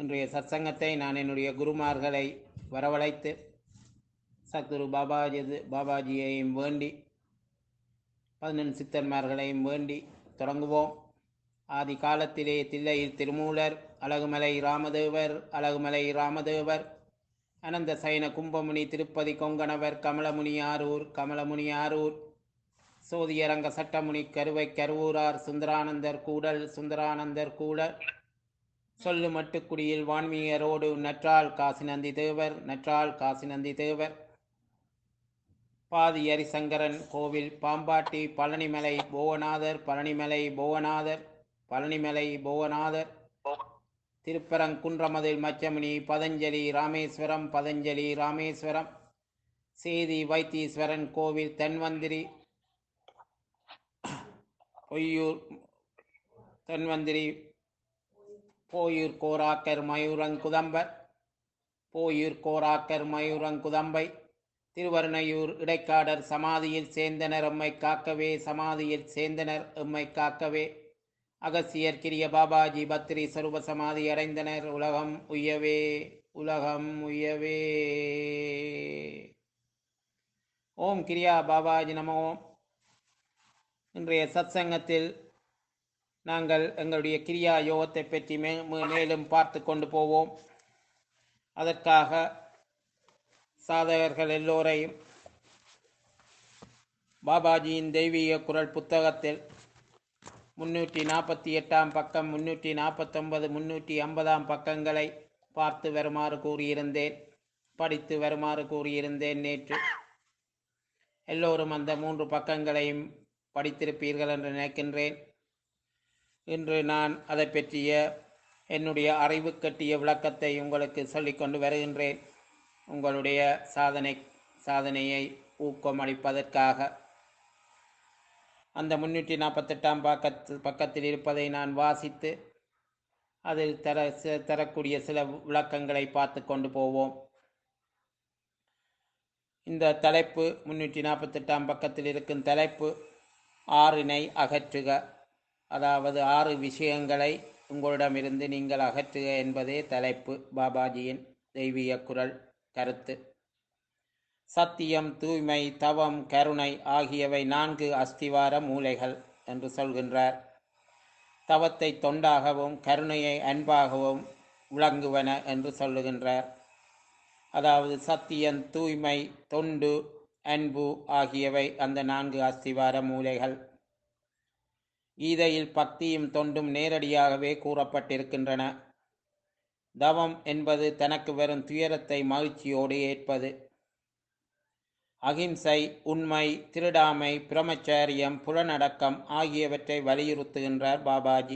இன்றைய சத்சங்கத்தை நான் என்னுடைய குருமார்களை வரவழைத்து சத்குரு பாபாஜி பாபாஜியையும் வேண்டி பதினெண் சித்தன்மார்களையும் வேண்டி தொடங்குவோம் ஆதி காலத்திலே தில்லையில் திருமூலர் அழகுமலை ராமதேவர் அழகுமலை ராமதேவர் அனந்த சயன கும்பமுனி திருப்பதி கொங்கணவர் கமலமுனி ஆரூர் கமலமுனி ஆரூர் சோதியரங்க சட்டமுனி கருவை கருவூரார் சுந்தரானந்தர் கூடல் சுந்தரானந்தர் கூடல் சொல்லு மட்டுக்குடியில் வான்மீயரோடு நற்றால் காசிநந்தி தேவர் நற்றால் காசிநந்தி தேவர் பாதி ஹரிசங்கரன் கோவில் பாம்பாட்டி பழனிமலை போவநாதர் பழனிமலை போவநாதர் பழனிமலை போவநாதர் திருப்பரங்குன்றமதில் மச்சமுனி பதஞ்சலி ராமேஸ்வரம் பதஞ்சலி ராமேஸ்வரம் சேதி வைத்தீஸ்வரன் கோவில் தென்வந்திரி பொய்யூர் தென்வந்திரி போயூர் கோராக்கர் மயூரங்குதம்பர் போயூர் கோராக்கர் மயூரங்குதம்பை திருவருணையூர் இடைக்காடர் சமாதியில் சேர்ந்தனர் எம்மை காக்கவே சமாதியில் சேர்ந்தனர் எம்மை காக்கவே அகசியர் கிரிய பாபாஜி பத்ரி சருப சமாதி அடைந்தனர் உலகம் உய்யவே உலகம் உய்யவே ஓம் கிரியா பாபாஜி நம ஓம் இன்றைய சத்சங்கத்தில் நாங்கள் எங்களுடைய கிரியா யோகத்தை பற்றி மே மேலும் பார்த்து கொண்டு போவோம் அதற்காக சாதகர்கள் எல்லோரையும் பாபாஜியின் தெய்வீக குரல் புத்தகத்தில் முன்னூற்றி நாற்பத்தி எட்டாம் பக்கம் முன்னூற்றி நாற்பத்தொன்பது முன்னூற்றி ஐம்பதாம் பக்கங்களை பார்த்து வருமாறு கூறியிருந்தேன் படித்து வருமாறு கூறியிருந்தேன் நேற்று எல்லோரும் அந்த மூன்று பக்கங்களையும் படித்திருப்பீர்கள் என்று நினைக்கின்றேன் இன்று நான் அதை பற்றிய என்னுடைய அறிவு கட்டிய விளக்கத்தை உங்களுக்கு சொல்லிக்கொண்டு வருகின்றேன் உங்களுடைய சாதனை சாதனையை ஊக்கமளிப்பதற்காக அந்த முன்னூற்றி நாற்பத்தெட்டாம் பக்கத்து பக்கத்தில் இருப்பதை நான் வாசித்து அதில் தர தரக்கூடிய சில விளக்கங்களை பார்த்து கொண்டு போவோம் இந்த தலைப்பு முன்னூற்றி நாற்பத்தெட்டாம் பக்கத்தில் இருக்கும் தலைப்பு ஆறினை அகற்றுக அதாவது ஆறு விஷயங்களை உங்களிடமிருந்து நீங்கள் அகற்றுக என்பதே தலைப்பு பாபாஜியின் தெய்வீக குரல் கருத்து சத்தியம் தூய்மை தவம் கருணை ஆகியவை நான்கு அஸ்திவார மூலைகள் என்று சொல்கின்றார் தவத்தை தொண்டாகவும் கருணையை அன்பாகவும் விளங்குவன என்று சொல்லுகின்றார் அதாவது சத்தியம் தூய்மை தொண்டு அன்பு ஆகியவை அந்த நான்கு அஸ்திவார மூலைகள் கீதையில் பக்தியும் தொண்டும் நேரடியாகவே கூறப்பட்டிருக்கின்றன தவம் என்பது தனக்கு வரும் துயரத்தை மகிழ்ச்சியோடு ஏற்பது அகிம்சை உண்மை திருடாமை பிரமச்சாரியம் புலனடக்கம் ஆகியவற்றை வலியுறுத்துகின்றார் பாபாஜி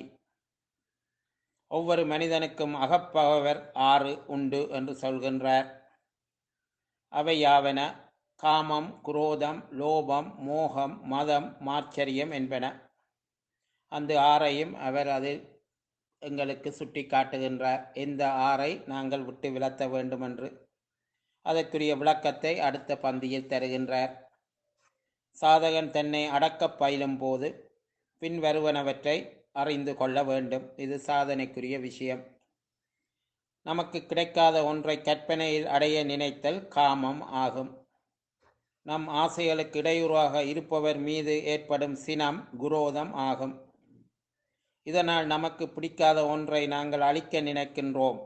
ஒவ்வொரு மனிதனுக்கும் அகப்பகவர் ஆறு உண்டு என்று சொல்கின்றார் அவை யாவன காமம் குரோதம் லோபம் மோகம் மதம் மாச்சரியம் என்பன அந்த ஆறையும் அவர் அதில் எங்களுக்கு சுட்டி காட்டுகின்றார் இந்த ஆறை நாங்கள் விட்டு விலத்த வேண்டும் என்று அதற்குரிய விளக்கத்தை அடுத்த பந்தியில் தருகின்றார் சாதகன் தன்னை அடக்கப் பயிலும் போது பின்வருவனவற்றை அறிந்து கொள்ள வேண்டும் இது சாதனைக்குரிய விஷயம் நமக்கு கிடைக்காத ஒன்றை கற்பனையில் அடைய நினைத்தல் காமம் ஆகும் நம் ஆசைகளுக்கு இடையூறாக இருப்பவர் மீது ஏற்படும் சினம் குரோதம் ஆகும் இதனால் நமக்கு பிடிக்காத ஒன்றை நாங்கள் அழிக்க நினைக்கின்றோம்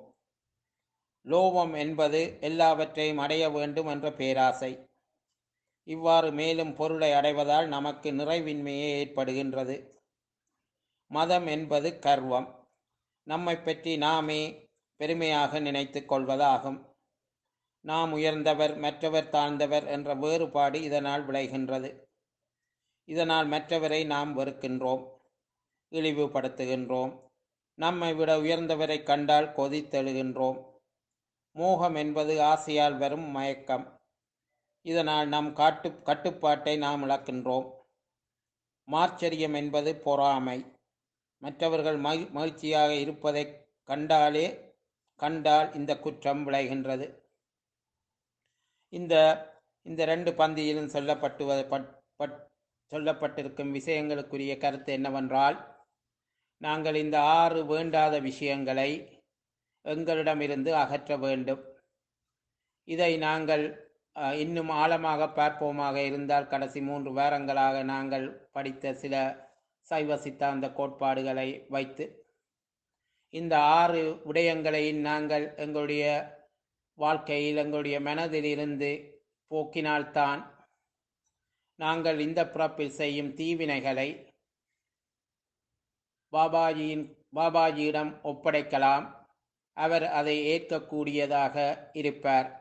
லோபம் என்பது எல்லாவற்றையும் அடைய வேண்டும் என்ற பேராசை இவ்வாறு மேலும் பொருளை அடைவதால் நமக்கு நிறைவின்மையே ஏற்படுகின்றது மதம் என்பது கர்வம் நம்மை பற்றி நாமே பெருமையாக நினைத்து கொள்வதாகும் நாம் உயர்ந்தவர் மற்றவர் தாழ்ந்தவர் என்ற வேறுபாடு இதனால் விளைகின்றது இதனால் மற்றவரை நாம் வெறுக்கின்றோம் இழிவுபடுத்துகின்றோம் நம்மை விட உயர்ந்தவரை கண்டால் கொதித்தெழுகின்றோம் மோகம் என்பது ஆசையால் வரும் மயக்கம் இதனால் நம் காட்டு கட்டுப்பாட்டை நாம் இழக்கின்றோம் மாச்சரியம் என்பது பொறாமை மற்றவர்கள் மகி மகிழ்ச்சியாக இருப்பதை கண்டாலே கண்டால் இந்த குற்றம் விளைகின்றது இந்த இந்த ரெண்டு பந்தியிலும் சொல்லப்பட்டு பட்- பட்- சொல்லப்பட்டிருக்கும் விஷயங்களுக்குரிய கருத்து என்னவென்றால் நாங்கள் இந்த ஆறு வேண்டாத விஷயங்களை எங்களிடமிருந்து அகற்ற வேண்டும் இதை நாங்கள் அஹ், இன்னும் ஆழமாக பார்ப்போமாக இருந்தால் கடைசி மூன்று வாரங்களாக நாங்கள் படித்த சில சைவ சித்தாந்த கோட்பாடுகளை வைத்து இந்த ஆறு விடயங்களையும் நாங்கள் எங்களுடைய வாழ்க்கையில் எங்களுடைய மனதில் இருந்து போக்கினால்தான் நாங்கள் இந்த பிறப்பில் செய்யும் தீவினைகளை பாபாஜியின் பாபாஜியிடம் ஒப்படைக்கலாம் அவர் அதை ஏற்கக்கூடியதாக இருப்பார்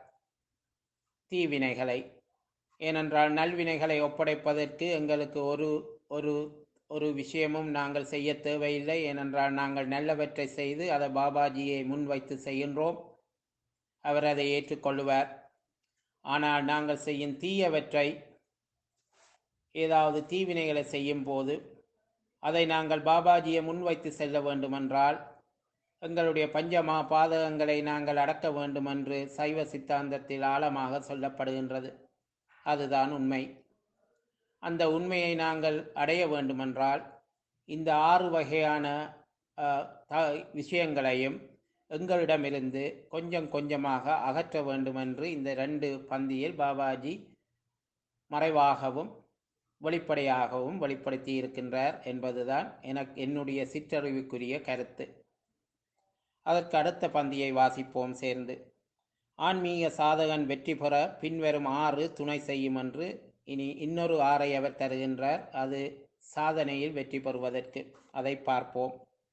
தீவினைகளை ஏனென்றால் நல்வினைகளை ஒப்படைப்பதற்கு எங்களுக்கு ஒரு ஒரு ஒரு விஷயமும் நாங்கள் செய்ய தேவையில்லை ஏனென்றால் நாங்கள் நல்லவற்றை செய்து அதை பாபாஜியை முன்வைத்து செய்கின்றோம் அவர் அதை ஏற்றுக்கொள்ளுவார் ஆனால் நாங்கள் செய்யும் தீயவற்றை ஏதாவது தீவினைகளை செய்யும் போது அதை நாங்கள் பாபாஜியை முன்வைத்து செல்ல வேண்டுமென்றால் எங்களுடைய பஞ்சமா பாதகங்களை நாங்கள் அடக்க வேண்டும் என்று சைவ சித்தாந்தத்தில் ஆழமாக சொல்லப்படுகின்றது அதுதான் உண்மை அந்த உண்மையை நாங்கள் அடைய வேண்டுமென்றால் இந்த ஆறு வகையான அஹ், த- விஷயங்களையும் எங்களிடமிருந்து கொஞ்சம் கொஞ்சமாக அகற்ற வேண்டுமென்று இந்த ரெண்டு பந்தியில் பாபாஜி மறைவாகவும் வெளிப்படையாகவும் வெளிப்படுத்தி இருக்கின்றார் என்பதுதான் எனக்கு என்னுடைய சிற்றறிவுக்குரிய கருத்து அதற்கு அடுத்த பந்தியை வாசிப்போம் சேர்ந்து ஆன்மீக சாதகன் வெற்றி பெற பின்வரும் ஆறு துணை செய்யும் என்று இனி இன்னொரு ஆறை அவர் தருகின்றார் அது சாதனையில் வெற்றி பெறுவதற்கு அதை பார்ப்போம்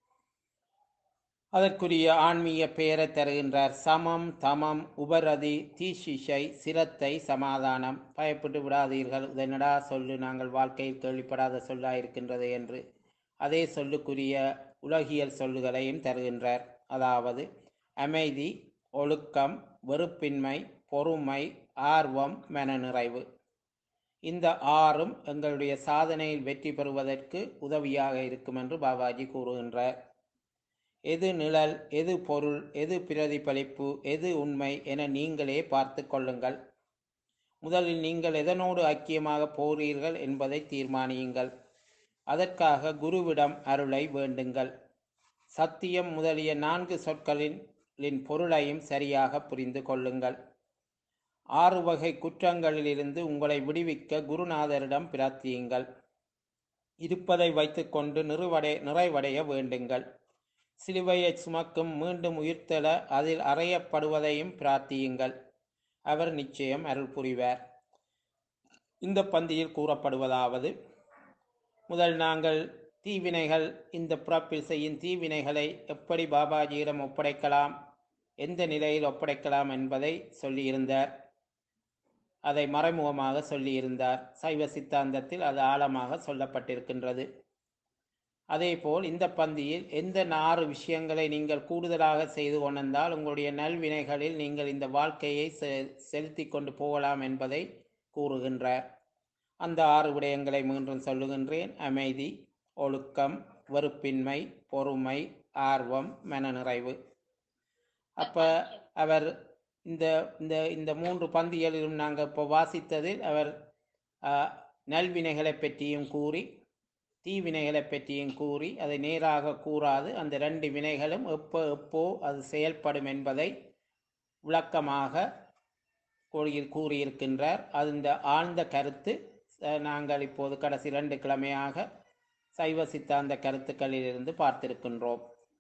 அதற்குரிய ஆன்மீக பெயரை தருகின்றார் சமம் தமம் உபரதி தீஷிஷை சிரத்தை சமாதானம் பயப்பட்டு விடாதீர்கள் இதனடா சொல்லு நாங்கள் வாழ்க்கையில் கேள்விப்படாத சொல்லாயிருக்கின்றது என்று அதே சொல்லுக்குரிய உலகியல் சொல்லுகளையும் தருகின்றார் அதாவது அமைதி ஒழுக்கம் வெறுப்பின்மை பொறுமை ஆர்வம் மனநிறைவு இந்த ஆறும் எங்களுடைய சாதனையில் வெற்றி பெறுவதற்கு உதவியாக இருக்கும் என்று பாபாஜி கூறுகின்றார் எது நிழல் எது பொருள் எது பிரதிபலிப்பு எது உண்மை என நீங்களே பார்த்து கொள்ளுங்கள் முதலில் நீங்கள் எதனோடு ஐக்கியமாக போகிறீர்கள் என்பதை தீர்மானியுங்கள் அதற்காக குருவிடம் அருளை வேண்டுங்கள் சத்தியம் முதலிய நான்கு சொற்களின் லின் பொருளையும் சரியாக புரிந்து கொள்ளுங்கள் ஆறு வகை குற்றங்களிலிருந்து உங்களை விடுவிக்க குருநாதரிடம் பிரார்த்தியுங்கள் இருப்பதை வைத்துக்கொண்டு நிறைவடை நிறைவடைய வேண்டுங்கள் சிலுவையை சுமக்கும் மீண்டும் உயிர்த்தெழ அதில் அறையப்படுவதையும் பிரார்த்தியுங்கள் அவர் நிச்சயம் அருள் புரிவார் இந்த பந்தியில் கூறப்படுவதாவது முதல் நாங்கள் தீவினைகள் இந்த பிறப்பில் செய்யும் தீவினைகளை எப்படி பாபாஜியிடம் ஒப்படைக்கலாம் எந்த நிலையில் ஒப்படைக்கலாம் என்பதை சொல்லியிருந்தார் அதை மறைமுகமாக சொல்லியிருந்தார் சைவ சித்தாந்தத்தில் அது ஆழமாக சொல்லப்பட்டிருக்கின்றது அதேபோல் இந்த பந்தியில் எந்த ஆறு விஷயங்களை நீங்கள் கூடுதலாக செய்து கொண்டிருந்தால் உங்களுடைய நல்வினைகளில் நீங்கள் இந்த வாழ்க்கையை செ- செலுத்திக் கொண்டு போகலாம் என்பதை கூறுகின்றார் அந்த ஆறு விடயங்களை மீண்டும் சொல்லுகின்றேன் அமைதி ஒழுக்கம் வெறுப்பின்மை பொறுமை ஆர்வம் மனநிறைவு அப்ப அவர் இந்த இந்த இந்த மூன்று பந்திகளிலும் நாங்கள் இப்போ வாசித்ததில் அவர் ஆ, நல்வினைகளை பற்றியும் கூறி தீவினைகளை பற்றியும் கூறி அதை நேராக கூறாது அந்த ரெண்டு வினைகளும் எப்போ எப்போ அது செயல்படும் என்பதை விளக்கமாக கூறி- கூறியிருக்கின்றார் அது இந்த ஆழ்ந்த கருத்து அஹ், நாங்கள் இப்போது கடைசி ரெண்டு கிழமையாக சைவ சித்தாந்த கருத்துக்களிலிருந்து பார்த்திருக்கின்றோம்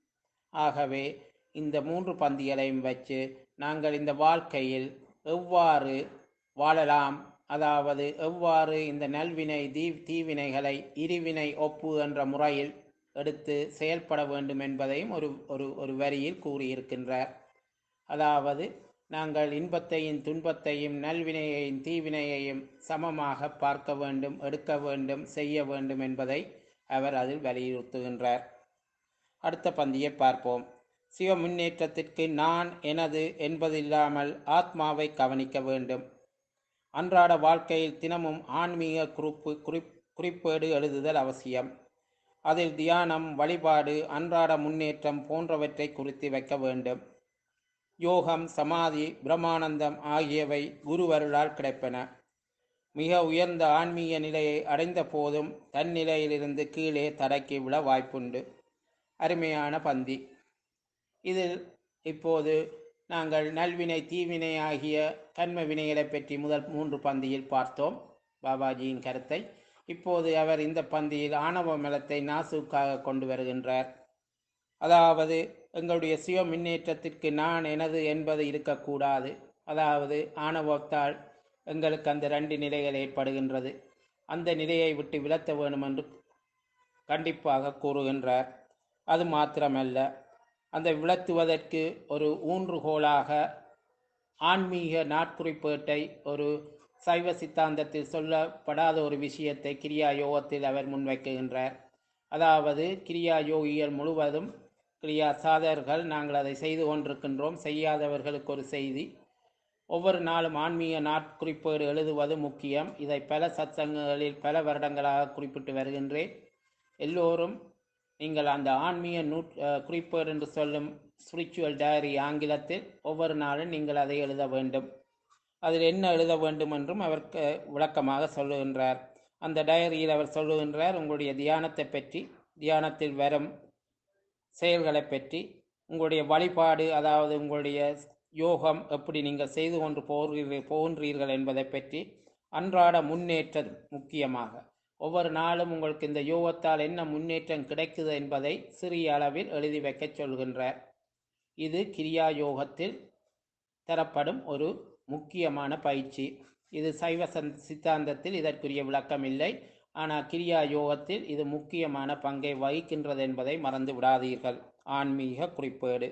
ஆகவே இந்த மூன்று பந்திகளையும் வச்சு நாங்கள் இந்த வாழ்க்கையில் எவ்வாறு வாழலாம் அதாவது எவ்வாறு இந்த நல்வினை தீ தீவினைகளை இருவினை ஒப்பு என்ற முறையில் எடுத்து செயல்பட வேண்டும் என்பதையும் ஒரு ஒரு ஒரு வரியில் கூறியிருக்கின்றார் அதாவது நாங்கள் இன்பத்தையும் துன்பத்தையும் நல்வினையையும் தீவினையையும் சமமாக பார்க்க வேண்டும் எடுக்க வேண்டும் செய்ய வேண்டும் என்பதை அவர் அதில் வலியுறுத்துகின்றார் அடுத்த பந்தியை பார்ப்போம் சிவ முன்னேற்றத்திற்கு நான் எனது என்பதில்லாமல் ஆத்மாவை கவனிக்க வேண்டும் அன்றாட வாழ்க்கையில் தினமும் ஆன்மீக குறிப்பு குறிப் குறிப்பேடு எழுதுதல் அவசியம் அதில் தியானம் வழிபாடு அன்றாட முன்னேற்றம் போன்றவற்றை குறித்து வைக்க வேண்டும் யோகம் சமாதி பிரம்மானந்தம் ஆகியவை குருவருளால் கிடைப்பன மிக உயர்ந்த ஆன்மீக நிலையை அடைந்த போதும் தன் நிலையிலிருந்து கீழே தடக்கி விழ வாய்ப்புண்டு அருமையான பந்தி இதில் இப்போது நாங்கள் நல்வினை தீவினை ஆகிய கண்ம வினைகளை பற்றி முதல் மூன்று பந்தியில் பார்த்தோம் பாபாஜியின் கருத்தை இப்போது அவர் இந்த பந்தியில் ஆணவ மலத்தை நாசுக்காக கொண்டு வருகின்றார் அதாவது எங்களுடைய சுய முன்னேற்றத்திற்கு நான் எனது என்பது இருக்கக்கூடாது அதாவது ஆணவத்தால் எங்களுக்கு அந்த ரெண்டு நிலைகள் ஏற்படுகின்றது அந்த நிலையை விட்டு விலத்த வேணும் என்று கண்டிப்பாக கூறுகின்றார் அது மாத்திரமல்ல அந்த விளத்துவதற்கு ஒரு ஊன்றுகோலாக ஆன்மீக நாட்குறிப்பேட்டை ஒரு சைவ சித்தாந்தத்தில் சொல்லப்படாத ஒரு விஷயத்தை கிரியா யோகத்தில் அவர் முன்வைக்குகின்றார் அதாவது கிரியா யோகிகள் முழுவதும் கிரியா சாதகர்கள் நாங்கள் அதை செய்து கொண்டிருக்கின்றோம் செய்யாதவர்களுக்கு ஒரு செய்தி ஒவ்வொரு நாளும் ஆன்மீக நாட்குறிப்பேடு எழுதுவது முக்கியம் இதை பல சத்சங்கங்களில் பல வருடங்களாக குறிப்பிட்டு வருகின்றேன் எல்லோரும் நீங்கள் அந்த ஆன்மீக நூட் அஹ், குறிப்பேடு என்று சொல்லும் ஸ்பிரிச்சுவல் டயரி ஆங்கிலத்தில் ஒவ்வொரு நாளும் நீங்கள் அதை எழுத வேண்டும் அதில் என்ன எழுத வேண்டும் என்றும் அவர் க- விளக்கமாக சொல்லுகின்றார் அந்த டயரியில் அவர் சொல்லுகின்றார் உங்களுடைய தியானத்தை பற்றி தியானத்தில் வரும் செயல்களை பற்றி உங்களுடைய வழிபாடு அதாவது உங்களுடைய யோகம் எப்படி நீங்கள் செய்து கொண்டு போகிறீர்கள் போகின்றீர்கள் என்பதை பற்றி அன்றாட முன்னேற்றம் முக்கியமாக ஒவ்வொரு நாளும் உங்களுக்கு இந்த யோகத்தால் என்ன முன்னேற்றம் கிடைக்குது என்பதை சிறிய அளவில் எழுதி வைக்கச் சொல்கின்றார் இது கிரியா யோகத்தில் தரப்படும் ஒரு முக்கியமான பயிற்சி இது சைவ சந்த்- சித்தாந்தத்தில் இதற்குரிய விளக்கம் இல்லை ஆனால் கிரியா யோகத்தில் இது முக்கியமான பங்கை வகிக்கின்றது என்பதை மறந்து விடாதீர்கள் ஆன்மீக குறிப்பேடு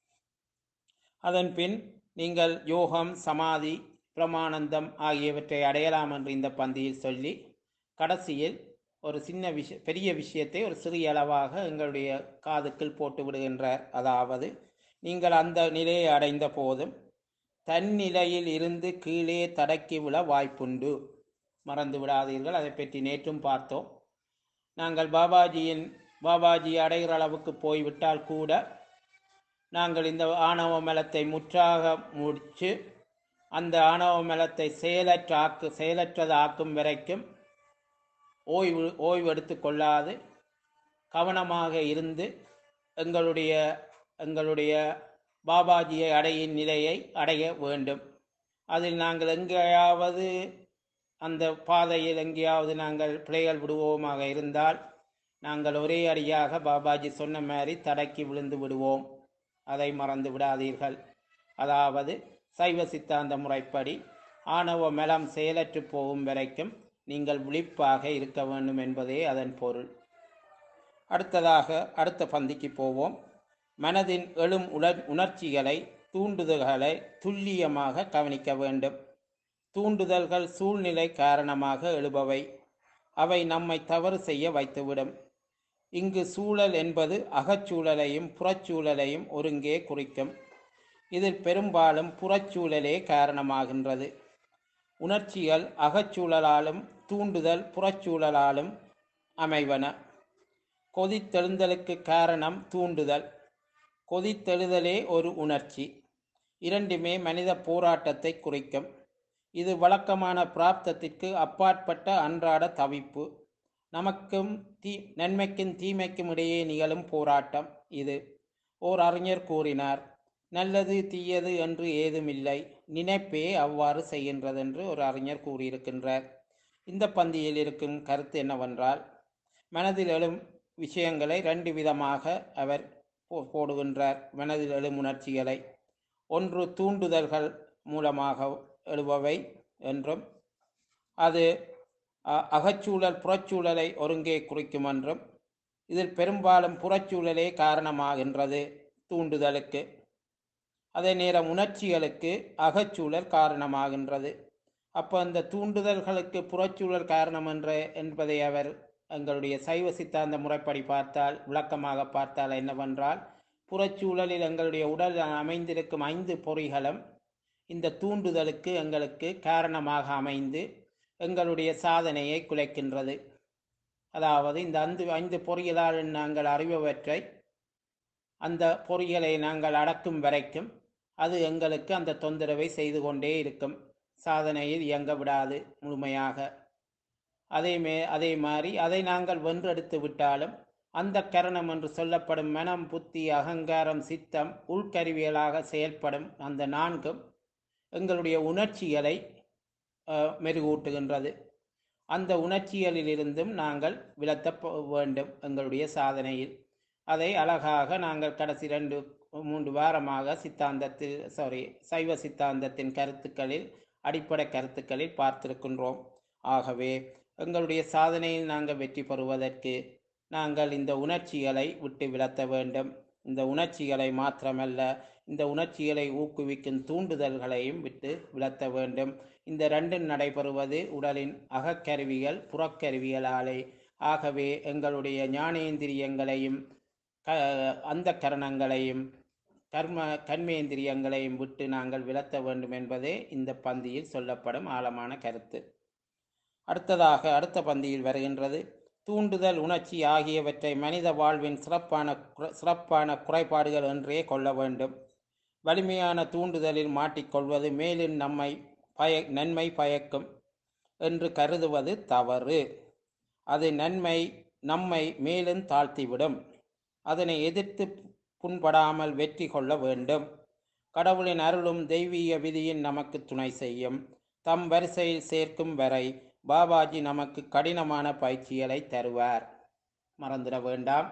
அதன் பின் நீங்கள் யோகம் சமாதி பிரமானந்தம் ஆகியவற்றை அடையலாம் என்று இந்த பந்தியில் சொல்லி கடைசியில் ஒரு சின்ன விஷய பெரிய விஷயத்தை ஒரு சிறிய அளவாக எங்களுடைய காதுக்குள் போட்டு விடுகின்றார் அதாவது நீங்கள் அந்த நிலையை அடைந்த போதும் தன்னிலையில் இருந்து கீழே தடக்கி விழ வாய்ப்புண்டு மறந்து விடாதீர்கள் அதை பற்றி நேற்றும் பார்த்தோம் நாங்கள் பாபாஜியின் பாபாஜி அடைகிற அளவுக்கு போய்விட்டால் கூட நாங்கள் இந்த ஆணவ மலத்தை முற்றாக முடித்து அந்த ஆணவ மலத்தை செயலற்றாக்கு செயலற்றதாக்கும் வரைக்கும் ஓய்வு ஓய்வு எடுத்துக்கொள்ளாது கவனமாக இருந்து எங்களுடைய எங்களுடைய பாபாஜியை அடையும் நிலையை அடைய வேண்டும் அதில் நாங்கள் எங்கேயாவது அந்த பாதையில் எங்கேயாவது நாங்கள் பிழைகள் விடுவோமாக இருந்தால் நாங்கள் ஒரே அடியாக பாபாஜி சொன்ன மாதிரி தடக்கி விழுந்து விடுவோம் அதை மறந்து விடாதீர்கள் அதாவது சைவ சித்தாந்த முறைப்படி ஆணவ மலம் செயலற்று போகும் வரைக்கும் நீங்கள் விழிப்பாக இருக்க வேண்டும் என்பதே அதன் பொருள் அடுத்ததாக அடுத்த பந்திக்கு போவோம் மனதின் எழும் உணர் உணர்ச்சிகளை தூண்டுதல்களை துல்லியமாக கவனிக்க வேண்டும் தூண்டுதல்கள் சூழ்நிலை காரணமாக எழுபவை அவை நம்மை தவறு செய்ய வைத்துவிடும் இங்கு சூழல் என்பது அகச்சூழலையும் புறச்சூழலையும் ஒருங்கே குறிக்கும் இதில் பெரும்பாலும் புறச்சூழலே காரணமாகின்றது உணர்ச்சிகள் அகச்சூழலாலும் தூண்டுதல் புறச்சூழலாலும் அமைவன கொதித்தெழுந்தலுக்கு காரணம் தூண்டுதல் கொதித்தெழுதலே ஒரு உணர்ச்சி இரண்டுமே மனித போராட்டத்தை குறிக்கும் இது வழக்கமான பிராப்தத்திற்கு அப்பாற்பட்ட அன்றாட தவிப்பு நமக்கும் தீ நன்மைக்கும் தீமைக்கும் இடையே நிகழும் போராட்டம் இது ஓர் அறிஞர் கூறினார் நல்லது தீயது என்று ஏதுமில்லை நினைப்பே அவ்வாறு செய்கின்றது என்று ஒரு அறிஞர் கூறியிருக்கின்றார் இந்த பந்தியில் இருக்கும் கருத்து என்னவென்றால் மனதில் எழும் விஷயங்களை ரெண்டு விதமாக அவர் போ- போடுகின்றார் மனதில் எழும் உணர்ச்சிகளை ஒன்று தூண்டுதல்கள் மூலமாக எழுபவை என்றும் அது அ- அகச்சூழல் புறச்சூழலை ஒருங்கே குறிக்கும் என்றும் இதில் பெரும்பாலும் புறச்சூழலே காரணமாகின்றது தூண்டுதலுக்கு அதே நேரம் உணர்ச்சிகளுக்கு அகச்சூழல் காரணமாகின்றது அப்போ அந்த தூண்டுதல்களுக்கு புறச்சூழல் காரணம் என்ற என்பதை அவர் எங்களுடைய சைவ சித்தாந்த முறைப்படி பார்த்தால் விளக்கமாக பார்த்தால் என்னவென்றால் புறச்சூழலில் எங்களுடைய உடல் அமைந்திருக்கும் ஐந்து பொறிகளும் இந்த தூண்டுதலுக்கு எங்களுக்கு காரணமாக அமைந்து எங்களுடைய சாதனையை குலைக்கின்றது அதாவது இந்த ஐந்து ஐந்து பொறிகளால் நாங்கள் அறிபவற்றை அந்த பொறிகளை நாங்கள் அடக்கும் வரைக்கும் அது எங்களுக்கு அந்த தொந்தரவை செய்து கொண்டே இருக்கும் சாதனையில் இயங்க விடாது முழுமையாக அதே மே அதே மாதிரி அதை நாங்கள் வென்றெடுத்து விட்டாலும் அந்த கரணம் என்று சொல்லப்படும் மனம் புத்தி அகங்காரம் சித்தம் உள்கருவியலாக செயல்படும் அந்த நான்கும் எங்களுடைய உணர்ச்சிகளை அஹ், மெருகூட்டுகின்றது அந்த உணர்ச்சிகளிலிருந்தும் நாங்கள் விலத்த வேண்டும் எங்களுடைய சாதனையில் அதை அழகாக நாங்கள் கடைசி ரெண்டு மூன்று வாரமாக சித்தாந்தத்தில் சாரி சைவ சித்தாந்தத்தின் கருத்துக்களில் அடிப்படை கருத்துக்களில் பார்த்திருக்கின்றோம் ஆகவே எங்களுடைய சாதனையில் நாங்கள் வெற்றி பெறுவதற்கு நாங்கள் இந்த உணர்ச்சிகளை விட்டு விலத்த வேண்டும் இந்த உணர்ச்சிகளை மாத்திரமல்ல இந்த உணர்ச்சிகளை ஊக்குவிக்கும் தூண்டுதல்களையும் விட்டு விலத்த வேண்டும் இந்த ரெண்டும் நடைபெறுவது உடலின் அகக்கருவிகள் புறக்கருவிகளாலே ஆகவே எங்களுடைய ஞானேந்திரியங்களையும் க அந்த கரணங்களையும் கர்ம கர்மேந்திரியங்களையும் விட்டு நாங்கள் விலத்த வேண்டும் என்பதே இந்த பந்தியில் சொல்லப்படும் ஆழமான கருத்து அடுத்ததாக அடுத்த பந்தியில் வருகின்றது தூண்டுதல் உணர்ச்சி ஆகியவற்றை மனித வாழ்வின் சிறப்பான குற- சிறப்பான குறைபாடுகள் என்றே கொள்ள வேண்டும் வலிமையான தூண்டுதலில் மாட்டிக்கொள்வது மேலும் நம்மை பய நன்மை பயக்கும் என்று கருதுவது தவறு அது நன்மை நம்மை மேலும் தாழ்த்திவிடும் அதனை எதிர்த்து புண்படாமல் வெற்றி கொள்ள வேண்டும் கடவுளின் அருளும் தெய்வீக விதியின் நமக்கு துணை செய்யும் தம் வரிசையில் சேர்க்கும் வரை பாபாஜி நமக்கு கடினமான பயிற்சிகளை தருவார் மறந்துட வேண்டாம்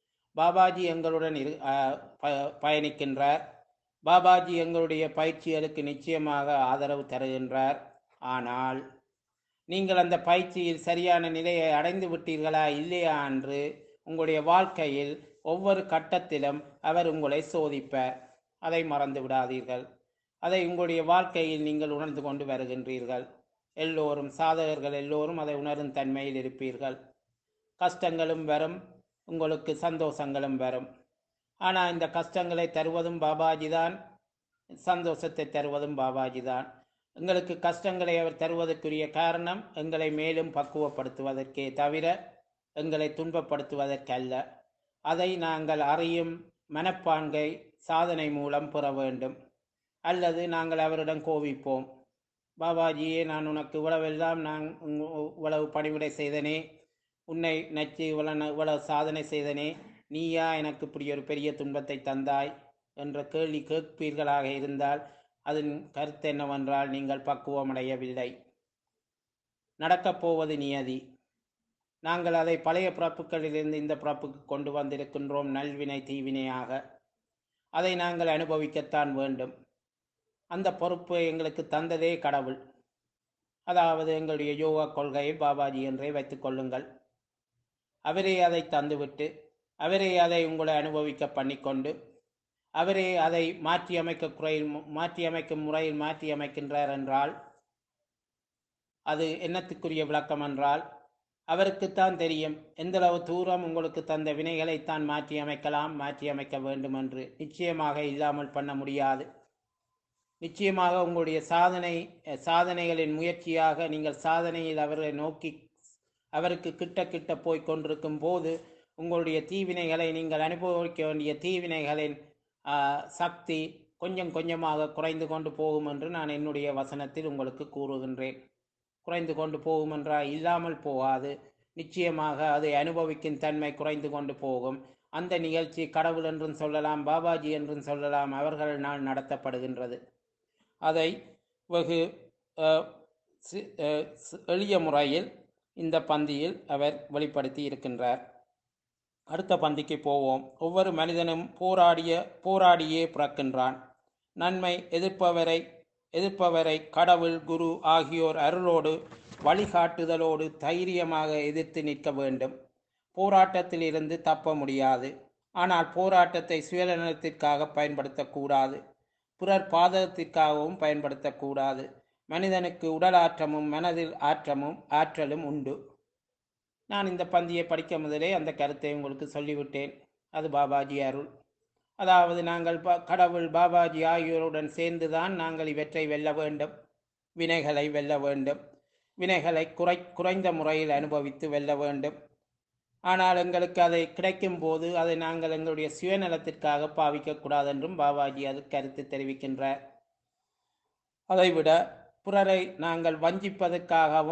பாபாஜி எங்களுடன் இரு அஹ், ப- பயணிக்கின்றார் பாபாஜி எங்களுடைய பயிற்சிகளுக்கு நிச்சயமாக ஆதரவு தருகின்றார் ஆனால் நீங்கள் அந்த பயிற்சியில் சரியான நிலையை அடைந்து விட்டீர்களா இல்லையா என்று உங்களுடைய வாழ்க்கையில் ஒவ்வொரு கட்டத்திலும் அவர் உங்களை சோதிப்பார் அதை மறந்து விடாதீர்கள் அதை உங்களுடைய வாழ்க்கையில் நீங்கள் உணர்ந்து கொண்டு வருகின்றீர்கள் எல்லோரும் சாதகர்கள் எல்லோரும் அதை உணரும் தன்மையில் இருப்பீர்கள் கஷ்டங்களும் வரும் உங்களுக்கு சந்தோஷங்களும் வரும் ஆனால் இந்த கஷ்டங்களை தருவதும் பாபாஜி தான் சந்தோஷத்தை தருவதும் பாபாஜி தான் எங்களுக்கு கஷ்டங்களை அவர் தருவதற்குரிய காரணம் எங்களை மேலும் பக்குவப்படுத்துவதற்கே தவிர எங்களை துன்பப்படுத்துவதற்கல்ல அதை நாங்கள் அறியும் மனப்பான்கை சாதனை மூலம் பெற வேண்டும் அல்லது நாங்கள் அவரிடம் கோபிப்போம் பாபாஜியே நான் உனக்கு இவ்வளவெல்லாம் நான் உங்க- இவ்வளவு பணிவிடை செய்தனே உன்னை நச்சு இவ்வளவு ந- இவ்வளவு சாதனை செய்தனே நீயா எனக்கு இப்படி ஒரு பெரிய துன்பத்தை தந்தாய் என்ற கேள்வி கேட்பீர்களாக இருந்தால் அதன் கருத்து என்னவென்றால் நீங்கள் பக்குவமடையவில்லை நடக்கப் போவது நியதி நாங்கள் அதை பழைய பிறப்புகளிலிருந்து இந்த பிறப்புக்கு கொண்டு வந்திருக்கின்றோம் நல்வினை தீவினையாக அதை நாங்கள் அனுபவிக்கத்தான் வேண்டும் அந்த பொறுப்பு எங்களுக்கு தந்ததே கடவுள் அதாவது எங்களுடைய யோகா கொள்கையில் பாபாஜி என்றே வைத்துக் கொள்ளுங்கள் அவரே அதை தந்துவிட்டு அவரே அதை உங்களை அனுபவிக்க பண்ணிக்கொண்டு அவரே அதை மாற்றி அமைக்க குறையில் மாற்றி அமைக்கும் முறையில் மாற்றி அமைக்கின்றார் என்றால் அது என்னத்துக்குரிய விளக்கம் என்றால் அவருக்குத்தான் தெரியும் எந்தளவு தூரம் உங்களுக்கு தந்த வினைகளைத்தான் மாற்றி அமைக்கலாம் மாற்றி அமைக்க வேண்டும் என்று நிச்சயமாக இல்லாமல் பண்ண முடியாது நிச்சயமாக உங்களுடைய சாதனை அஹ், சாதனைகளின் முயற்சியாக நீங்கள் சாதனையில் அவரை நோக்கி அவருக்கு கிட்ட கிட்ட போய் கொண்டிருக்கும் போது உங்களுடைய தீவினைகளை நீங்கள் அனுபவிக்க வேண்டிய தீவினைகளின் ஆஹ், சக்தி கொஞ்சம் கொஞ்சமாக குறைந்து கொண்டு போகும் என்று நான் என்னுடைய வசனத்தில் உங்களுக்கு கூறுகின்றேன் குறைந்து கொண்டு போகும் என்றால் இல்லாமல் போகாது நிச்சயமாக அதை அனுபவிக்கும் தன்மை குறைந்து கொண்டு போகும் அந்த நிகழ்ச்சி கடவுள் என்றும் சொல்லலாம் பாபாஜி என்றும் சொல்லலாம் அவர்களால் நடத்தப்படுகின்றது அதை வெகு அஹ், சி- அஹ், சி- எளிய முறையில் இந்த பந்தியில் அவர் வெளிப்படுத்தி இருக்கின்றார் அடுத்த பந்திக்கு போவோம் ஒவ்வொரு மனிதனும் போராடிய போராடியே பிறக்கின்றான் நன்மை எதிர்ப்பவரை எதிர்ப்பவரை கடவுள் குரு ஆகியோர் அருளோடு வழிகாட்டுதலோடு தைரியமாக எதிர்த்து நிற்க வேண்டும் போராட்டத்தில் இருந்து தப்ப முடியாது ஆனால் போராட்டத்தை சுயநலத்திற்காக பயன்படுத்தக்கூடாது பிறர் பாதகத்திற்காகவும் பயன்படுத்தக்கூடாது மனிதனுக்கு உடல் ஆற்றமும் மனதில் ஆற்றமும் ஆற்றலும் உண்டு நான் இந்த பந்தியை படிக்க முதலே அந்த கருத்தை உங்களுக்கு சொல்லிவிட்டேன் அது பாபாஜி அருள் அதாவது நாங்கள் ப- கடவுள் பாபாஜி ஆகியோருடன் சேர்ந்துதான் நாங்கள் இவற்றை வெல்ல வேண்டும் வினைகளை வெல்ல வேண்டும் வினைகளை குறை குறைந்த முறையில் அனுபவித்து வெல்ல வேண்டும் ஆனால் எங்களுக்கு அதை கிடைக்கும் போது அதை நாங்கள் எங்களுடைய சுயநலத்திற்காக பாவிக்கக்கூடாது என்றும் பாபாஜி அது கருத்து தெரிவிக்கின்றார் அதைவிட பிறரை நாங்கள் வஞ்சிப்பதற்காகவும்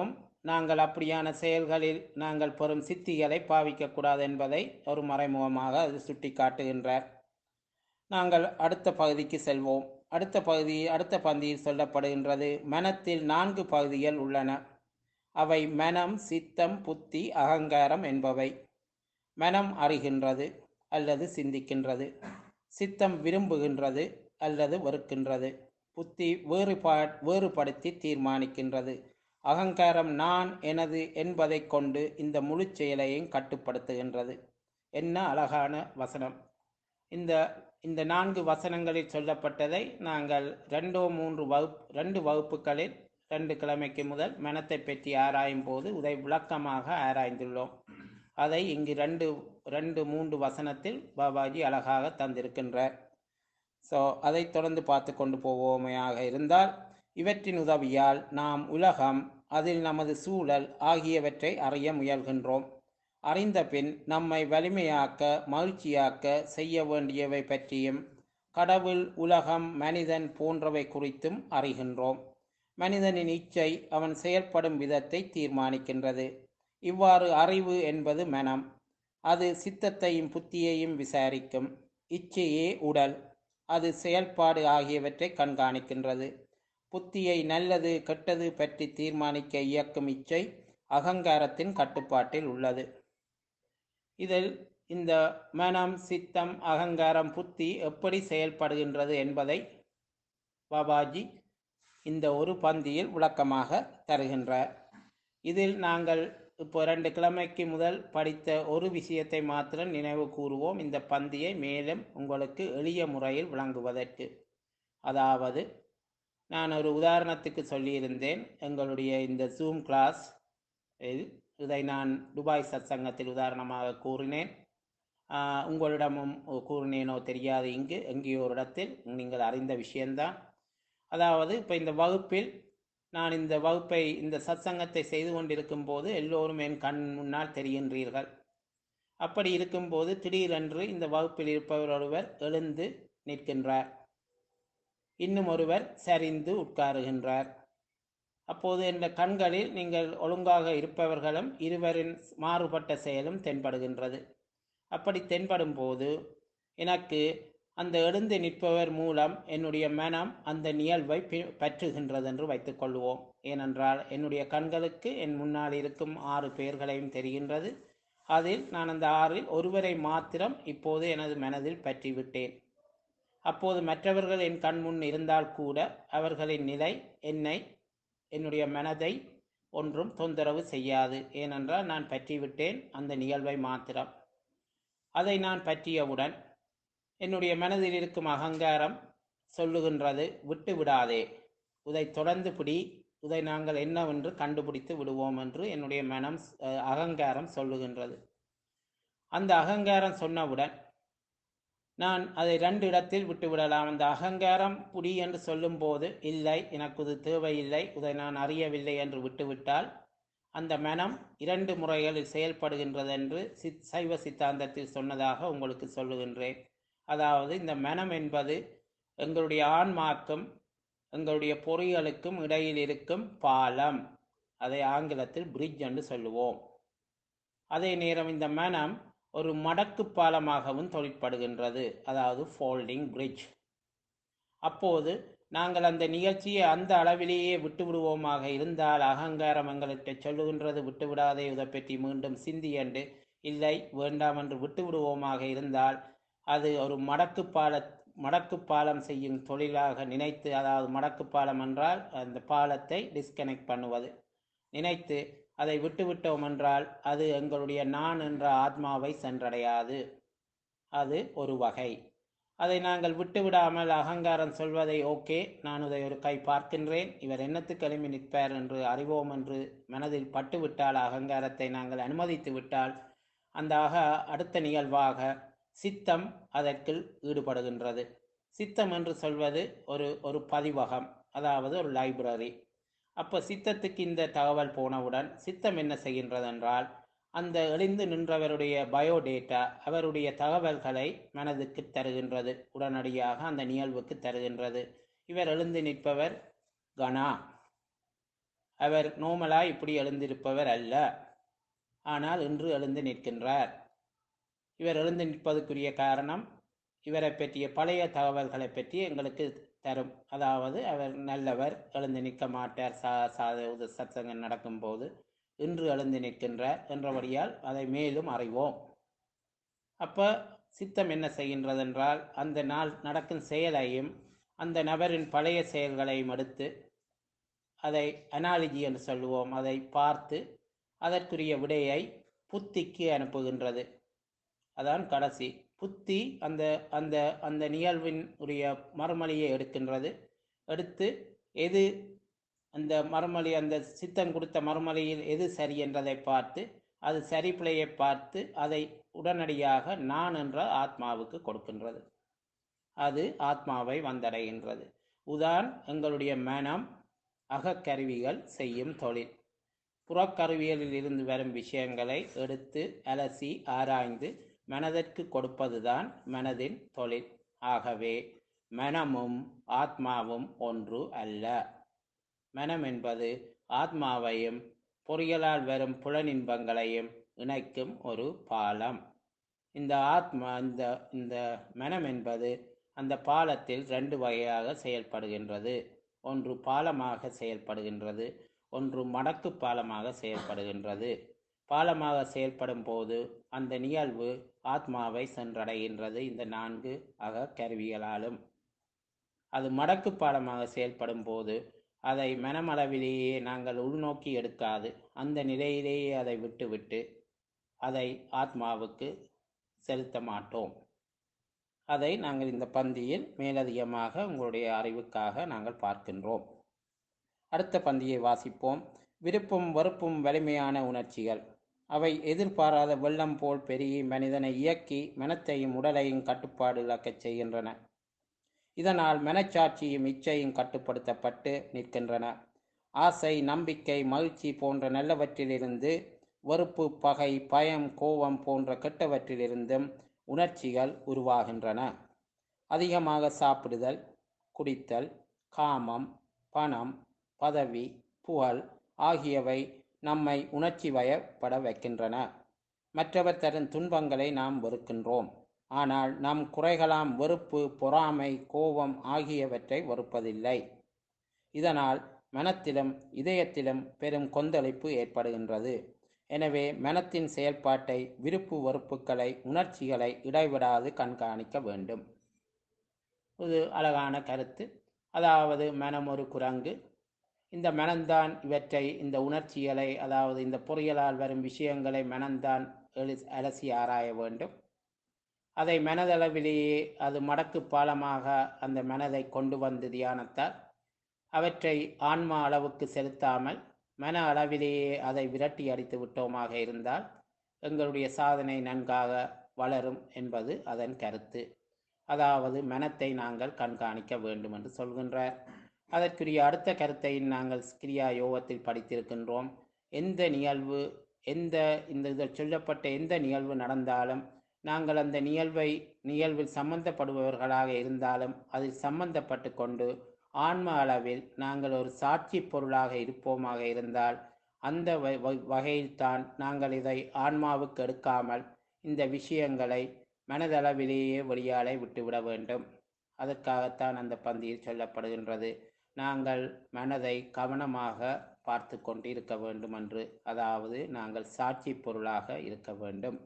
நாங்கள் அப்படியான செயல்களில் நாங்கள் பெறும் சித்திகளை பாவிக்கக்கூடாது என்பதை ஒரு மறைமுகமாக அது சுட்டி காட்டுகின்றார் நாங்கள் அடுத்த பகுதிக்கு செல்வோம் அடுத்த பகுதி அடுத்த பந்தியில் சொல்லப்படுகின்றது மனத்தில் நான்கு பகுதிகள் உள்ளன அவை மனம் சித்தம் புத்தி அகங்காரம் என்பவை மனம் அறிகின்றது அல்லது சிந்திக்கின்றது சித்தம் விரும்புகின்றது அல்லது வெறுக்கின்றது புத்தி வேறுபா வேறுபடுத்தி தீர்மானிக்கின்றது அகங்காரம் நான் எனது என்பதை கொண்டு இந்த முழு செயலையும் கட்டுப்படுத்துகின்றது என்ன அழகான வசனம் இந்த இந்த நான்கு வசனங்களில் சொல்லப்பட்டதை நாங்கள் ரெண்டோ மூன்று வகுப்பு ரெண்டு வகுப்புகளில் ரெண்டு கிழமைக்கு முதல் மனத்தை பற்றி ஆராயும் போது இதை விளக்கமாக ஆராய்ந்துள்ளோம் அதை இங்கு ரெண்டு ரெண்டு மூன்று வசனத்தில் பாபாஜி அழகாக தந்திருக்கின்றார் ஸோ அதை தொடர்ந்து பார்த்து கொண்டு போவோமையாக இருந்தால் இவற்றின் உதவியால் நாம் உலகம் அதில் நமது சூழல் ஆகியவற்றை அறிய முயல்கின்றோம் அறிந்த பின் நம்மை வலிமையாக்க மகிழ்ச்சியாக்க செய்ய வேண்டியவை பற்றியும் கடவுள் உலகம் மனிதன் போன்றவை குறித்தும் அறிகின்றோம் மனிதனின் இச்சை அவன் செயல்படும் விதத்தை தீர்மானிக்கின்றது இவ்வாறு அறிவு என்பது மனம் அது சித்தத்தையும் புத்தியையும் விசாரிக்கும் இச்சையே உடல் அது செயல்பாடு ஆகியவற்றை கண்காணிக்கின்றது புத்தியை நல்லது கெட்டது பற்றி தீர்மானிக்க இயக்கும் இச்சை அகங்காரத்தின் கட்டுப்பாட்டில் உள்ளது இதில் இந்த மனம் சித்தம் அகங்காரம் புத்தி எப்படி செயல்படுகின்றது என்பதை பாபாஜி இந்த ஒரு பந்தியில் விளக்கமாக தருகின்றார் இதில் நாங்கள் இப்போ ரெண்டு கிழமைக்கு முதல் படித்த ஒரு விஷயத்தை மாத்திரம் நினைவு கூறுவோம் இந்த பந்தியை மேலும் உங்களுக்கு எளிய முறையில் விளங்குவதற்கு அதாவது நான் ஒரு உதாரணத்துக்கு சொல்லியிருந்தேன் எங்களுடைய இந்த ஜூம் கிளாஸ் இதை நான் துபாய் சத்சங்கத்தில் உதாரணமாக கூறினேன் ஆஹ் உங்களிடமும் கூறினேனோ தெரியாது இங்கு எங்கேயோ ஒரு இடத்தில் நீங்கள் அறிந்த விஷயம்தான் அதாவது இப்போ இந்த வகுப்பில் நான் இந்த வகுப்பை இந்த சத்சங்கத்தை செய்து கொண்டிருக்கும் போது எல்லோரும் என் கண் முன்னால் தெரிகின்றீர்கள் அப்படி இருக்கும்போது திடீரென்று இந்த வகுப்பில் இருப்பவர் ஒருவர் எழுந்து நிற்கின்றார் இன்னும் ஒருவர் சரிந்து உட்காருகின்றார் அப்போது இந்த கண்களில் நீங்கள் ஒழுங்காக இருப்பவர்களும் இருவரின் மாறுபட்ட செயலும் தென்படுகின்றது அப்படி தென்படும் போது எனக்கு அந்த எழுந்து நிற்பவர் மூலம் என்னுடைய மனம் அந்த நிகழ்வை பி- பற்றுகின்றது என்று வைத்துக்கொள்வோம் ஏனென்றால் என்னுடைய கண்களுக்கு என் முன்னால் இருக்கும் ஆறு பெயர்களையும் தெரிகின்றது அதில் நான் அந்த ஆறில் ஒருவரை மாத்திரம் இப்போது எனது மனதில் பற்றிவிட்டேன் அப்போது மற்றவர்கள் என் கண் முன் இருந்தால் கூட அவர்களின் நிலை என்னை என்னுடைய மனதை ஒன்றும் தொந்தரவு செய்யாது ஏனென்றால் நான் பற்றிவிட்டேன் அந்த நிகழ்வை மாத்திரம் அதை நான் பற்றியவுடன் என்னுடைய மனதில் இருக்கும் அகங்காரம் சொல்லுகின்றது விட்டு விடாதே இதை தொடர்ந்து பிடி இதை நாங்கள் என்னவென்று கண்டுபிடித்து விடுவோம் என்று என்னுடைய மனம் அஹ், அகங்காரம் சொல்லுகின்றது அந்த அகங்காரம் சொன்னவுடன் நான் அதை ரெண்டு இடத்தில் விட்டு விடலாம் அந்த அகங்காரம் புடி என்று சொல்லும்போது இல்லை எனக்கு இது தேவையில்லை இதை நான் அறியவில்லை என்று விட்டுவிட்டால் அந்த மனம் இரண்டு முறைகளில் செயல்படுகின்றது என்று சித் சைவ சித்தாந்தத்தில் சொன்னதாக உங்களுக்கு சொல்லுகின்றேன் அதாவது இந்த மனம் என்பது எங்களுடைய ஆன்மாக்கும் எங்களுடைய பொறிகளுக்கும் இடையில் இருக்கும் பாலம் அதை ஆங்கிலத்தில் பிரிட்ஜ் என்று சொல்லுவோம் அதே நேரம் இந்த மனம் ஒரு மடக்கு பாலமாகவும் தொழிற்படுகின்றது அதாவது ஃபோல்டிங் பிரிட்ஜ் அப்போது நாங்கள் அந்த நிகழ்ச்சியை அந்த அளவிலேயே விட்டு விடுவோமாக இருந்தால் அகங்காரம் எங்களுக்கு சொல்லுகின்றது விட்டு விடாதே இதை பற்றி மீண்டும் சிந்தி என்று இல்லை வேண்டாம் என்று விட்டு விடுவோமாக இருந்தால் அது ஒரு மடக்கு பால மடக்கு பாலம் செய்யும் தொழிலாக நினைத்து அதாவது மடக்கு பாலம் என்றால் அந்த பாலத்தை டிஸ்கனெக்ட் பண்ணுவது நினைத்து அதை விட்டுவிட்டோம் என்றால் அது எங்களுடைய நான் என்ற ஆத்மாவை சென்றடையாது அது ஒரு வகை அதை நாங்கள் விட்டுவிடாமல் அகங்காரம் சொல்வதை ஓகே நான் இதை ஒரு கை பார்க்கின்றேன் இவர் என்னத்துக்கு எழுப்பி நிற்பார் என்று அறிவோம் என்று மனதில் பட்டுவிட்டால் அகங்காரத்தை நாங்கள் அனுமதித்து விட்டால் அந்த அக அடுத்த நிகழ்வாக சித்தம் அதற்குள் ஈடுபடுகின்றது சித்தம் என்று சொல்வது ஒரு ஒரு பதிவகம் அதாவது ஒரு லைப்ரரி அப்போ சித்தத்துக்கு இந்த தகவல் போனவுடன் சித்தம் என்ன செய்கின்றது என்றால் அந்த எழுந்து நின்றவருடைய பயோடேட்டா அவருடைய தகவல்களை மனதுக்கு தருகின்றது உடனடியாக அந்த நிகழ்வுக்கு தருகின்றது இவர் எழுந்து நிற்பவர் கணா அவர் நோமலாய் இப்படி எழுந்திருப்பவர் அல்ல ஆனால் இன்று எழுந்து நிற்கின்றார் இவர் எழுந்து நிற்பதற்குரிய காரணம் இவரை பற்றிய பழைய தகவல்களை பற்றி எங்களுக்கு தரும் அதாவது அவர் நல்லவர் எழுந்து நிற்க மாட்டார் சா சாத சத்சங்கம் நடக்கும்போது இன்று எழுந்து நிற்கின்றார் என்றபடியால் அதை மேலும் அறிவோம் அப்போ சித்தம் என்ன செய்கின்றது என்றால் அந்த நாள் நடக்கும் செயலையும் அந்த நபரின் பழைய செயல்களையும் எடுத்து அதை அனாலஜி என்று சொல்லுவோம் அதை பார்த்து அதற்குரிய விடையை புத்திக்கு அனுப்புகின்றது அதான் கடைசி புத்தி அந்த அந்த அந்த நிகழ்வின் உரிய மறுமொழியை எடுக்கின்றது எடுத்து எது அந்த மறுமொழி அந்த சித்தம் கொடுத்த மறுமொழியில் எது சரி என்றதை பார்த்து அது சரி பிழையை பார்த்து அதை உடனடியாக நான் என்ற ஆத்மாவுக்கு கொடுக்கின்றது அது ஆத்மாவை வந்தடைகின்றது உதான் எங்களுடைய மனம் அகக்கருவிகள் செய்யும் தொழில் புறக்கருவியலில் இருந்து வரும் விஷயங்களை எடுத்து அலசி ஆராய்ந்து மனதிற்கு கொடுப்பதுதான் மனதின் தொழில் ஆகவே மனமும் ஆத்மாவும் ஒன்று அல்ல மனம் என்பது ஆத்மாவையும் பொறியலால் வரும் புலனின்பங்களையும் இணைக்கும் ஒரு பாலம் இந்த ஆத்மா இந்த இந்த மனம் என்பது அந்த பாலத்தில் ரெண்டு வகையாக செயல்படுகின்றது ஒன்று பாலமாக செயல்படுகின்றது ஒன்று மடக்கு பாலமாக செயல்படுகின்றது பாலமாக செயல்படும் போது அந்த நிகழ்வு ஆத்மாவை சென்றடைகின்றது இந்த நான்கு அக கருவிகளாலும் அது மடக்கு பாலமாக செயல்படும் போது அதை மனமளவிலேயே நாங்கள் உள்நோக்கி எடுக்காது அந்த நிலையிலேயே அதை விட்டுவிட்டு அதை ஆத்மாவுக்கு செலுத்த மாட்டோம் அதை நாங்கள் இந்த பந்தியில் மேலதிகமாக உங்களுடைய அறிவுக்காக நாங்கள் பார்க்கின்றோம் அடுத்த பந்தியை வாசிப்போம் விருப்பும் வெறுப்பும் வலிமையான உணர்ச்சிகள் அவை எதிர்பாராத வெள்ளம் போல் பெருகி மனிதனை இயக்கி மனத்தையும் உடலையும் கட்டுப்பாடு இழக்கச் செய்கின்றன இதனால் மனச்சாட்சியும் இச்சையும் கட்டுப்படுத்தப்பட்டு நிற்கின்றன ஆசை நம்பிக்கை மகிழ்ச்சி போன்ற நல்லவற்றிலிருந்து வெறுப்பு பகை பயம் கோபம் போன்ற கெட்டவற்றிலிருந்தும் உணர்ச்சிகள் உருவாகின்றன அதிகமாக சாப்பிடுதல் குடித்தல் காமம் பணம் பதவி புகழ் ஆகியவை நம்மை உணர்ச்சி வயப்பட வைக்கின்றன மற்றவர் தரும் துன்பங்களை நாம் வெறுக்கின்றோம் ஆனால் நம் குறைகளாம் வெறுப்பு பொறாமை கோபம் ஆகியவற்றை வெறுப்பதில்லை இதனால் மனத்திலும் இதயத்திலும் பெரும் கொந்தளிப்பு ஏற்படுகின்றது எனவே மனத்தின் செயல்பாட்டை விருப்பு வெறுப்புகளை உணர்ச்சிகளை இடைவிடாது கண்காணிக்க வேண்டும் இது அழகான கருத்து அதாவது மனம் ஒரு குரங்கு இந்த மனம்தான் இவற்றை இந்த உணர்ச்சிகளை அதாவது இந்த பொறியலால் வரும் விஷயங்களை மனம்தான் எழு அலசி ஆராய வேண்டும் அதை மனதளவிலேயே அது மடக்கு பாலமாக அந்த மனதை கொண்டு வந்து தியானத்தால் அவற்றை ஆன்மா அளவுக்கு செலுத்தாமல் மன அளவிலேயே அதை விரட்டி அடித்து விட்டோமாக இருந்தால் எங்களுடைய சாதனை நன்காக வளரும் என்பது அதன் கருத்து அதாவது மனத்தை நாங்கள் கண்காணிக்க வேண்டும் என்று சொல்கின்றார் அதற்குரிய அடுத்த கருத்தை நாங்கள் கிரியா யோகத்தில் படித்திருக்கின்றோம் எந்த நிகழ்வு எந்த இந்த இதில் சொல்லப்பட்ட எந்த நிகழ்வு நடந்தாலும் நாங்கள் அந்த நிகழ்வை நிகழ்வில் சம்பந்தப்படுபவர்களாக இருந்தாலும் அதில் சம்பந்தப்பட்டு கொண்டு ஆன்ம அளவில் நாங்கள் ஒரு சாட்சி பொருளாக இருப்போமாக இருந்தால் அந்த வகையில்தான் நாங்கள் இதை ஆன்மாவுக்கு எடுக்காமல் இந்த விஷயங்களை மனதளவிலேயே வெளியாலே விட்டுவிட வேண்டும் அதற்காகத்தான் அந்த பந்தியில் சொல்லப்படுகின்றது நாங்கள் மனதை கவனமாக பார்த்து கொண்டு இருக்க வேண்டும் என்று அதாவது நாங்கள் சாட்சி பொருளாக இருக்க வேண்டும்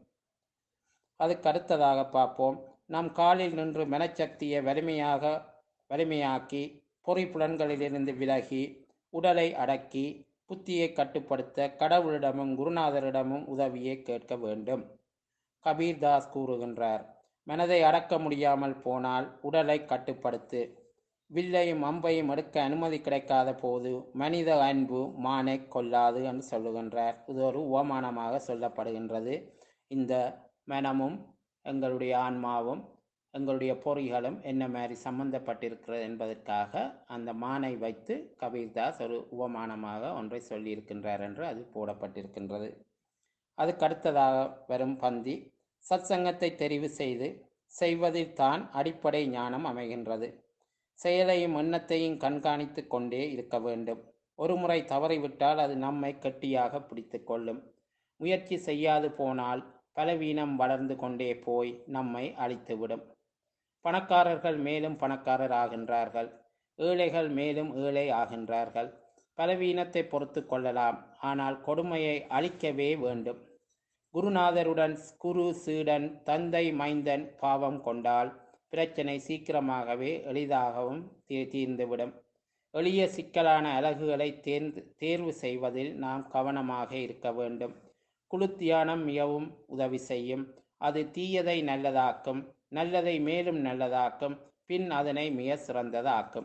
அதுக்கு அடுத்ததாக பார்ப்போம் நம் காலில் நின்று மனச்சக்தியை வலிமையாக வலிமையாக்கி பொறி புலன்களிலிருந்து விலகி உடலை அடக்கி புத்தியை கட்டுப்படுத்த கடவுளிடமும் குருநாதரிடமும் உதவியை கேட்க வேண்டும் கபீர்தாஸ் கூறுகின்றார் மனதை அடக்க முடியாமல் போனால் உடலை கட்டுப்படுத்து வில்லையும் அம்பையும் எடுக்க அனுமதி கிடைக்காத போது மனித அன்பு மானை கொல்லாது என்று சொல்லுகின்றார் இது ஒரு உவமானமாக சொல்லப்படுகின்றது இந்த மனமும் எங்களுடைய ஆன்மாவும் எங்களுடைய பொறிகளும் என்ன மாதிரி சம்பந்தப்பட்டிருக்கிறது என்பதற்காக அந்த மானை வைத்து கபீர்தாஸ் ஒரு உவமானமாக ஒன்றை சொல்லியிருக்கின்றார் என்று அது போடப்பட்டிருக்கின்றது அதுக்கு அடுத்ததாக வரும் பந்தி சத்சங்கத்தை தெரிவு செய்து செய்வதில் தான் அடிப்படை ஞானம் அமைகின்றது செயலையும் எண்ணத்தையும் கண்காணித்து கொண்டே இருக்க வேண்டும் ஒரு முறை தவறிவிட்டால் அது நம்மை கெட்டியாக பிடித்து கொள்ளும் முயற்சி செய்யாது போனால் பலவீனம் வளர்ந்து கொண்டே போய் நம்மை அழித்துவிடும் பணக்காரர்கள் மேலும் பணக்காரர் ஆகின்றார்கள் ஏழைகள் மேலும் ஏழை ஆகின்றார்கள் பலவீனத்தை பொறுத்து கொள்ளலாம் ஆனால் கொடுமையை அழிக்கவே வேண்டும் குருநாதருடன் குரு சீடன் தந்தை மைந்தன் பாவம் கொண்டால் பிரச்சனை சீக்கிரமாகவே எளிதாகவும் தீ- தீர்ந்துவிடும் எளிய சிக்கலான அலகுகளை தேர்ந்து தேர்வு செய்வதில் நாம் கவனமாக இருக்க வேண்டும் குழு தியானம் மிகவும் உதவி செய்யும் அது தீயதை நல்லதாக்கும் நல்லதை மேலும் நல்லதாக்கும் பின் அதனை மிக சிறந்ததாக்கும்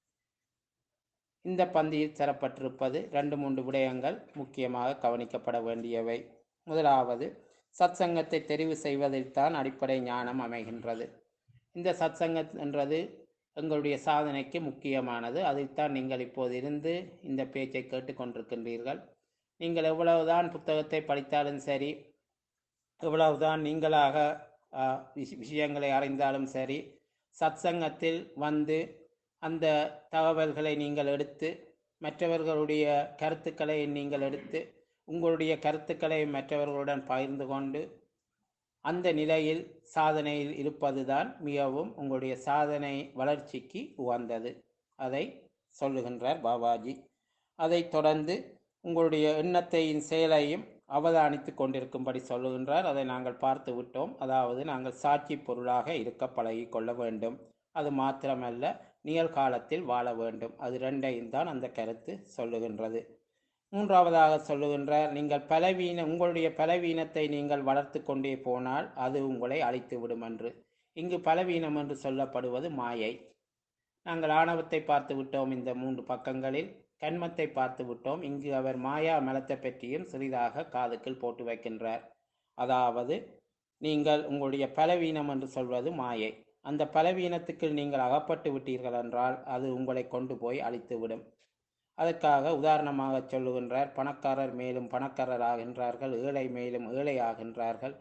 இந்த பந்தியில் தரப்பட்டிருப்பது ரெண்டு மூன்று விடயங்கள் முக்கியமாக கவனிக்கப்பட வேண்டியவை முதலாவது சத்சங்கத்தை தெரிவு செய்வதில் தான் அடிப்படை ஞானம் அமைகின்றது இந்த சத்சங்கம் என்றது எங்களுடைய சாதனைக்கு முக்கியமானது அதைத்தான் நீங்கள் இப்போது இருந்து இந்த பேச்சை கேட்டுக்கொண்டிருக்கின்றீர்கள் நீங்கள் எவ்வளவுதான் புத்தகத்தை படித்தாலும் சரி எவ்வளவுதான் நீங்களாக ஆ, விஷ- விஷயங்களை அறிந்தாலும் சரி சத்சங்கத்தில் வந்து அந்த தகவல்களை நீங்கள் எடுத்து மற்றவர்களுடைய கருத்துக்களை நீங்கள் எடுத்து உங்களுடைய கருத்துக்களை மற்றவர்களுடன் பகிர்ந்து கொண்டு அந்த நிலையில் சாதனையில் இருப்பதுதான் மிகவும் உங்களுடைய சாதனை வளர்ச்சிக்கு உகந்தது அதை சொல்லுகின்றார் பாபாஜி அதைத் தொடர்ந்து உங்களுடைய எண்ணத்தையும் செயலையும் அவதானித்து கொண்டிருக்கும்படி சொல்லுகின்றார் அதை நாங்கள் பார்த்து விட்டோம் அதாவது நாங்கள் சாட்சி பொருளாக இருக்க பழகிக் கொள்ள வேண்டும் அது மாத்திரமல்ல நிகழ்காலத்தில் வாழ வேண்டும் அது ரெண்டையும் தான் அந்த கருத்து சொல்லுகின்றது மூன்றாவதாக சொல்லுகின்றார் நீங்கள் பலவீன உங்களுடைய பலவீனத்தை நீங்கள் வளர்த்து கொண்டே போனால் அது உங்களை அழித்து விடும் என்று இங்கு பலவீனம் என்று சொல்லப்படுவது மாயை நாங்கள் ஆணவத்தை பார்த்து விட்டோம் இந்த மூன்று பக்கங்களில் கண்மத்தை பார்த்து விட்டோம் இங்கு அவர் மாயா மலத்தை பற்றியும் சிறிதாக காதுக்குள் போட்டு வைக்கின்றார் அதாவது நீங்கள் உங்களுடைய பலவீனம் என்று சொல்வது மாயை அந்த பலவீனத்துக்கு நீங்கள் அகப்பட்டு விட்டீர்கள் என்றால் அது உங்களை கொண்டு போய் அழித்துவிடும் அதற்காக உதாரணமாக சொல்லுகின்றார் பணக்காரர் மேலும் பணக்காரர் ஆகின்றார்கள் ஏழை மேலும் ஏழை ஆகின்றார்கள்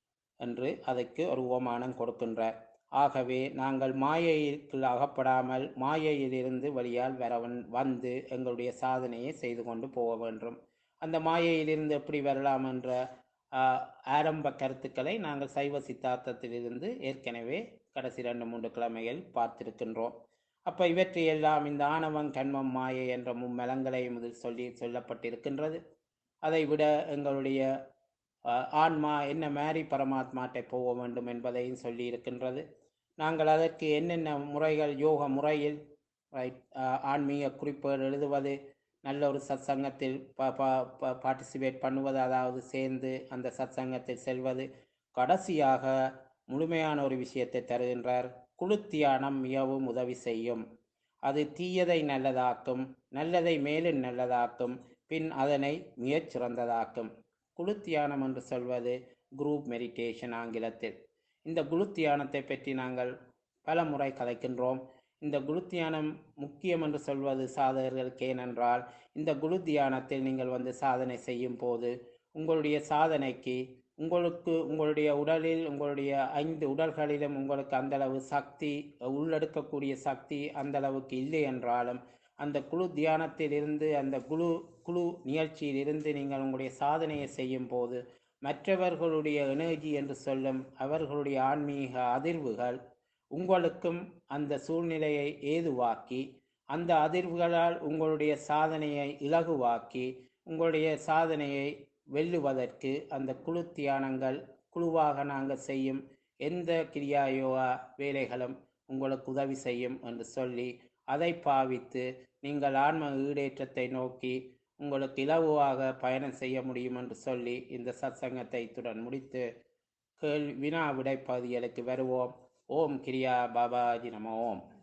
என்று அதற்கு ஒரு உபமானம் கொடுக்கின்றார் ஆகவே நாங்கள் மாயைக்கு அகப்படாமல் மாயையிலிருந்து வழியால் வரவன் வந்து எங்களுடைய சாதனையை செய்து கொண்டு போக வேண்டும் அந்த மாயையிலிருந்து எப்படி வரலாம் என்ற ஆ, ஆரம்ப கருத்துக்களை நாங்கள் சைவ சித்தாந்தத்திலிருந்து ஏற்கனவே கடைசி ரெண்டு மூன்று கிழமைகள் பார்த்திருக்கின்றோம் அப்ப இவற்றையெல்லாம் இந்த ஆணவம் கண்மம் மாயை என்ற மும்மலங்களை முதல் சொல்லி சொல்லப்பட்டிருக்கின்றது அதை விட எங்களுடைய அஹ், ஆன்மா என்ன மாதிரி பரமாத்மாட்டை போக வேண்டும் என்பதையும் சொல்லி இருக்கின்றது நாங்கள் அதற்கு என்னென்ன முறைகள் யோக முறையில் ரைட் ஆன்மீக குறிப்புகள் எழுதுவது நல்ல ஒரு சத்சங்கத்தில் பார்ட்டிசிபேட் பண்ணுவது அதாவது சேர்ந்து அந்த சத்சங்கத்தில் செல்வது கடைசியாக முழுமையான ஒரு விஷயத்தை தருகின்றார் குழு தியானம் மிகவும் உதவி செய்யும் அது தீயதை நல்லதாக்கும் நல்லதை மேலும் நல்லதாக்கும் பின் அதனை மிகச் சிறந்ததாக்கும் குழு தியானம் என்று சொல்வது குரூப் மெடிடேஷன் ஆங்கிலத்தில் இந்த குழு தியானத்தை பற்றி நாங்கள் பல முறை கதைக்கின்றோம் இந்த குரு தியானம் முக்கியம் என்று சொல்வது சாதகர்களுக்கு ஏனென்றால் இந்த குரு தியானத்தில் நீங்கள் வந்து சாதனை செய்யும் போது உங்களுடைய சாதனைக்கு உங்களுக்கு உங்களுடைய உடலில் உங்களுடைய ஐந்து உடல்களிலும் உங்களுக்கு அந்த அளவு சக்தி உள்ளெடுக்கக்கூடிய சக்தி அந்த அளவுக்கு இல்லை என்றாலும் அந்த குழு தியானத்தில் இருந்து அந்த குழு குழு நிகழ்ச்சியில் இருந்து நீங்கள் உங்களுடைய சாதனையை செய்யும் போது மற்றவர்களுடைய எனர்ஜி என்று சொல்லும் அவர்களுடைய ஆன்மீக அதிர்வுகள் உங்களுக்கும் அந்த சூழ்நிலையை ஏதுவாக்கி அந்த அதிர்வுகளால் உங்களுடைய சாதனையை இலகுவாக்கி உங்களுடைய சாதனையை வெல்லுவதற்கு அந்த குழு தியானங்கள் குழுவாக நாங்கள் செய்யும் எந்த கிரியா யோகா வேலைகளும் உங்களுக்கு உதவி செய்யும் என்று சொல்லி அதை பாவித்து நீங்கள் ஆன்ம ஈடேற்றத்தை நோக்கி உங்களுக்கு இலகுவாக பயணம் செய்ய முடியும் என்று சொல்லி இந்த சத்சங்கத்தை இத்துடன் முடித்து கேள்வி வினா விடை பகுதிகளுக்கு வருவோம் ஓம் கிரியா பாபாஜி நம ஓம்